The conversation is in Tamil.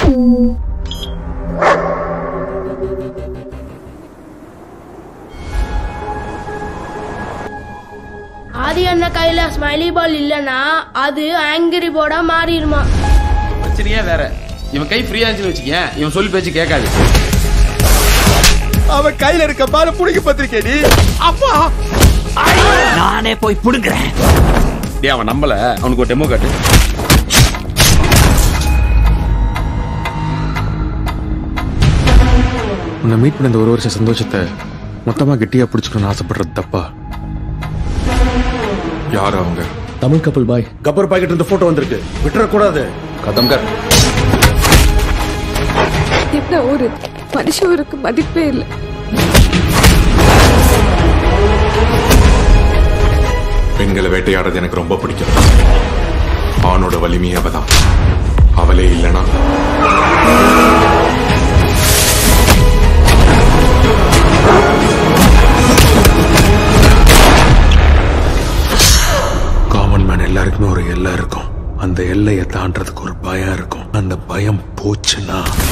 ஆதி அண்ணன் கையில ஸ்மைலி பால் இல்லனா அது ஆங்கிரி போர்டா மாறிடுமா பிரச்சனையே வேற இவன் கை ஃப்ரீயா இருந்துச்சுன்னு வச்சுக்கேன் இவன் சொல்லி பேச்சு கேட்காது அவன் கையில இருக்க பால புடிக்க பத்திரிக்கேடி அப்பா நானே போய் புடுங்குறேன் டேய் அவன் நம்பல அவனுக்கு ஒரு டெமோ காட்டு உன்னை மீட் பண்ண இந்த ஒரு வருஷம் சந்தோஷத்தை மொத்தமா கெட்டியா பிடிச்சுக்கணும்னு ஆசைப்படுறது தப்பா யார் அவங்க தமிழ் கப்பல் பாய் கப்பர் பாக்கெட் இருந்து போட்டோ வந்திருக்கு விட்டுறக்கூடாது கதம்கர் என்ன ஒரு மனுஷ ஊருக்கு மதிப்பே இல்லை பெண்களை வேட்டையாடுறது எனக்கு ரொம்ப பிடிக்கும் ஆணோட வலிமை அவதான் அவளே இல்லனா காமன் மேன் எல்லாருக்குமே ஒரு எல்லை இருக்கும் அந்த எல்லையை தாண்டறதுக்கு ஒரு பயம் இருக்கும் அந்த பயம் போச்சுன்னா